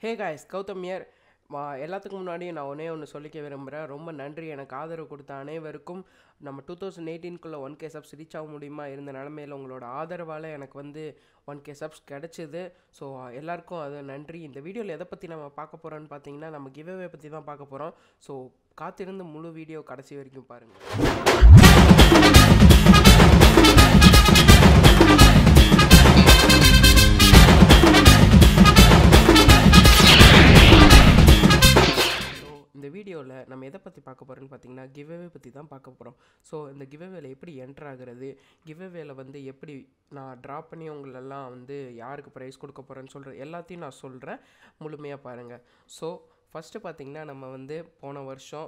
hey guys Gautham year எல்லாத்துக்கும் முன்னாடி நான் ஒன்றே ஒன்று சொல்லிக்க விரும்புகிறேன் ரொம்ப நன்றி எனக்கு ஆதரவு கொடுத்த அனைவருக்கும் நம்ம டூ தௌசண்ட் எயிட்டீன்குள்ளே ஒன் கே சப்ஸ் ரீச் ஆக முடியுமா இருந்த நிலமையில் உங்களோட ஆதரவால் எனக்கு வந்து ஒன் கே சப்ஸ் கிடச்சிது ஸோ எல்லாருக்கும் அது நன்றி இந்த வீடியோவில் எதை பற்றி நம்ம பார்க்க போகிறோன்னு பார்த்தீங்கன்னா நம்ம கிவ்அவே பற்றி தான் பார்க்க போகிறோம் ஸோ காத்திருந்து முழு வீடியோ கடைசி வரைக்கும் பாருங்கள் ஸோ இந்த வீடியோவில் நம்ம எதை பற்றி பார்க்க போகிறோம்னு பார்த்தீங்கன்னா கிவ்அவே பற்றி தான் பார்க்க போகிறோம் ஸோ இந்த கிவ்அவேல எப்படி என்டர் ஆகுறது கிவ்அவேல வந்து எப்படி நான் ட்ரா பண்ணி உங்களெல்லாம் வந்து யாருக்கு ப்ரைஸ் கொடுக்க போகிறேன்னு சொல்கிற எல்லாத்தையும் நான் சொல்கிறேன் முழுமையாக பாருங்கள் ஸோ ஃபஸ்ட்டு பார்த்தீங்கன்னா நம்ம வந்து போன வருஷம்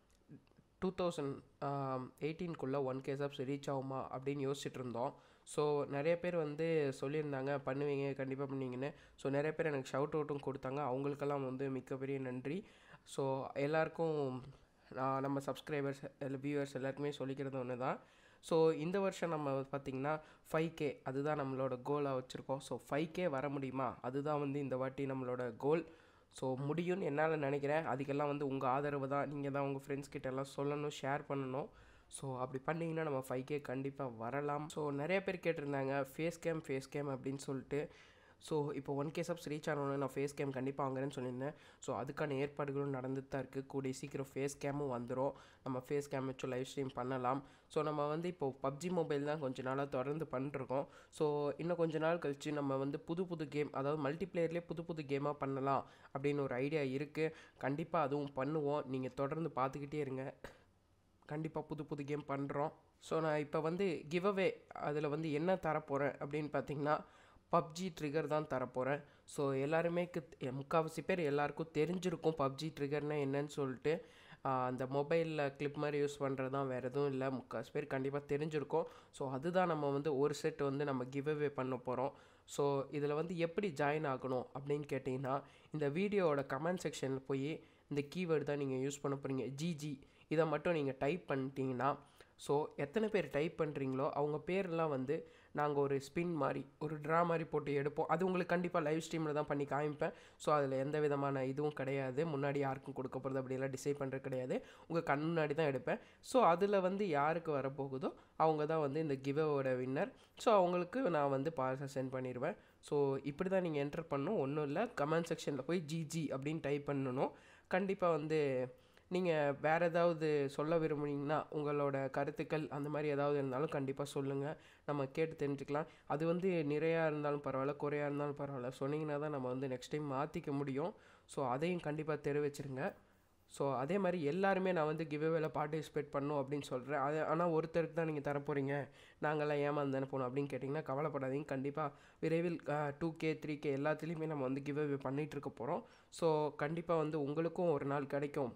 டூ தௌசண்ட் எயிட்டீன்குள்ளே ஒன் கே சப்ஸ் ரீச் ஆகுமா அப்படின்னு யோசிச்சுட்டு இருந்தோம் ஸோ நிறைய பேர் வந்து சொல்லியிருந்தாங்க பண்ணுவீங்க கண்டிப்பாக பண்ணுவீங்கன்னு ஸோ நிறைய பேர் எனக்கு ஷவுட் அவுட்டும் கொடுத்தாங்க அவங்களுக்கெல்லாம் வந்து மிகப்பெரிய நன்றி ஸோ எல்லாருக்கும் நான் நம்ம சப்ஸ்கிரைபர்ஸ் இல்லை வியூவர்ஸ் எல்லாருக்குமே சொல்லிக்கிறது ஒன்று தான் ஸோ இந்த வருஷம் நம்ம பார்த்திங்கன்னா ஃபைவ் கே அதுதான் நம்மளோட கோலாக வச்சுருக்கோம் ஸோ ஃபைவ் கே வர முடியுமா அதுதான் வந்து இந்த வாட்டி நம்மளோட கோல் ஸோ முடியும்னு என்னால் நினைக்கிறேன் அதுக்கெல்லாம் வந்து உங்கள் ஆதரவு தான் நீங்கள் தான் உங்கள் ஃப்ரெண்ட்ஸ் கிட்ட எல்லாம் சொல்லணும் ஷேர் பண்ணணும் ஸோ அப்படி பண்ணிங்கன்னா நம்ம ஃபைவ் கே கண்டிப்பாக வரலாம் ஸோ நிறைய பேர் கேட்டிருந்தாங்க ஃபேஸ் கேம் ஃபேஸ் கேம் அப்படின்னு சொல்லிட்டு ஸோ இப்போ ஒன் கே சப்ஸ் ரீச் ஆனோன்னு நான் ஃபேஸ் கேம் கண்டிப்பாக வாங்குறேன்னு சொல்லியிருந்தேன் ஸோ அதுக்கான ஏற்பாடுகளும் நடந்துட்டு தான் இருக்குது கூடிய சீக்கிரம் ஃபேஸ் கேமும் வந்துடும் நம்ம ஃபேஸ் கேம் வச்சு லைவ் ஸ்ட்ரீம் பண்ணலாம் ஸோ நம்ம வந்து இப்போது பப்ஜி மொபைல் தான் கொஞ்ச நாளாக தொடர்ந்து பண்ணிருக்கோம் ஸோ இன்னும் கொஞ்ச நாள் கழித்து நம்ம வந்து புது புது கேம் அதாவது மல்டிப்ளேயர்லேயே புது புது கேமாக பண்ணலாம் அப்படின்னு ஒரு ஐடியா இருக்குது கண்டிப்பாக அதுவும் பண்ணுவோம் நீங்கள் தொடர்ந்து பார்த்துக்கிட்டே இருங்க கண்டிப்பாக புது புது கேம் பண்ணுறோம் ஸோ நான் இப்போ வந்து கிவ் அவே அதில் வந்து என்ன தரப்போகிறேன் அப்படின்னு பார்த்தீங்கன்னா பப்ஜி ட்ரிகர் தான் தரப்போகிறேன் ஸோ எல்லாருமே முக்கால்வாசி பேர் எல்லாருக்கும் தெரிஞ்சிருக்கும் பப்ஜி ட்ரிகர்னால் என்னன்னு சொல்லிட்டு ஆஹ் அந்த மொபைலில் கிளிப் மாதிரி யூஸ் பண்ணுறது தான் வேறு எதுவும் இல்லை முக்கால்வாசி பேர் கண்டிப்பாக தெரிஞ்சிருக்கும் ஸோ அதுதான் நம்ம வந்து ஒரு செட் வந்து நம்ம கிவ் அவே பண்ண போகிறோம் ஸோ இதில் வந்து எப்படி ஜாயின் ஆகணும் அப்படின்னு கேட்டிங்கன்னா இந்த வீடியோவோட கமெண்ட் செக்ஷனில் போய் இந்த கீவேர்டு தான் நீங்கள் யூஸ் பண்ண போகிறீங்க ஜிஜி இதை மட்டும் நீங்கள் டைப் பண்ணிட்டீங்கன்னா ஸோ எத்தனை பேர் டைப் பண்ணுறீங்களோ அவங்க பேர்லாம் வந்து நாங்கள் ஒரு ஸ்பின் மாதிரி ஒரு ட்ரா மாதிரி போட்டு எடுப்போம் அது உங்களுக்கு கண்டிப்பாக லைவ் ஸ்ட்ரீமில் தான் பண்ணி காமிப்பேன் ஸோ அதில் எந்த விதமான இதுவும் கிடையாது முன்னாடி யாருக்கும் கொடுக்க போகிறது அப்படியெல்லாம் டிசைட் பண்ணுறது கிடையாது உங்கள் கண் முன்னாடி தான் எடுப்பேன் ஸோ அதில் வந்து யாருக்கு வரப்போகுதோ அவங்க தான் வந்து இந்த கிவ்அவோட வின்னர் ஸோ அவங்களுக்கு நான் வந்து பார்சல் சென்ட் பண்ணிடுவேன் ஸோ இப்படி தான் நீங்கள் என்டர் பண்ணணும் ஒன்றும் இல்லை கமெண்ட் செக்ஷனில் போய் ஜிஜி அப்படின்னு டைப் பண்ணணும் கண்டிப்பாக வந்து நீங்கள் வேறு ஏதாவது சொல்ல விரும்புனீங்கன்னா உங்களோட கருத்துக்கள் அந்த மாதிரி ஏதாவது இருந்தாலும் கண்டிப்பாக சொல்லுங்கள் நம்ம கேட்டு தெரிஞ்சுக்கலாம் அது வந்து நிறையா இருந்தாலும் பரவாயில்ல குறையாக இருந்தாலும் பரவாயில்ல சொன்னீங்கன்னா தான் நம்ம வந்து நெக்ஸ்ட் டைம் மாற்றிக்க முடியும் ஸோ அதையும் கண்டிப்பாக தெரிவிச்சிருங்க ஸோ அதே மாதிரி எல்லாருமே நான் வந்து கிவ்அவேல பார்ட்டிசிபேட் பண்ணும் அப்படின்னு சொல்கிறேன் அது ஆனால் ஒருத்தருக்கு தான் நீங்கள் தர போகிறீங்க நாங்கள்லாம் ஏமாந்து தானே போகணும் அப்படின்னு கேட்டிங்கன்னா கவலைப்படாதீங்க கண்டிப்பாக விரைவில் டூ கே த்ரீ கே எல்லாத்துலேயுமே நம்ம வந்து கிவ்அவே பண்ணிகிட்டு இருக்க போகிறோம் ஸோ கண்டிப்பாக வந்து உங்களுக்கும் ஒரு நாள் கிடைக்கும்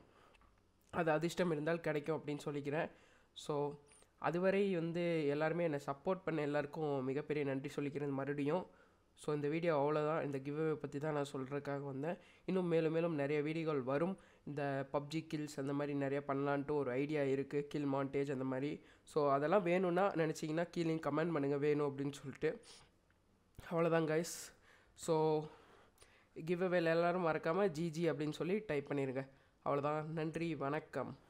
அது அதிர்ஷ்டம் இருந்தால் கிடைக்கும் அப்படின்னு சொல்லிக்கிறேன் ஸோ அதுவரை வந்து எல்லாருமே என்னை சப்போர்ட் பண்ண எல்லாருக்கும் மிகப்பெரிய நன்றி சொல்லிக்கிறேன் மறுபடியும் ஸோ இந்த வீடியோ அவ்வளோதான் இந்த கிவ்அவே பற்றி தான் நான் சொல்கிறதுக்காக வந்தேன் இன்னும் மேலும் மேலும் நிறைய வீடியோகள் வரும் இந்த பப்ஜி கில்ஸ் அந்த மாதிரி நிறைய பண்ணலான்ட்டு ஒரு ஐடியா இருக்குது கில் மாண்டேஜ் அந்த மாதிரி ஸோ அதெல்லாம் வேணும்னா நினச்சிங்கன்னா கீழே கமெண்ட் பண்ணுங்கள் வேணும் அப்படின்னு சொல்லிட்டு அவ்வளோதான் கைஸ் ஸோ கிவ்அவேல எல்லோரும் மறக்காமல் ஜிஜி அப்படின்னு சொல்லி டைப் பண்ணிடுங்க அவ்வளோதான் நன்றி வணக்கம்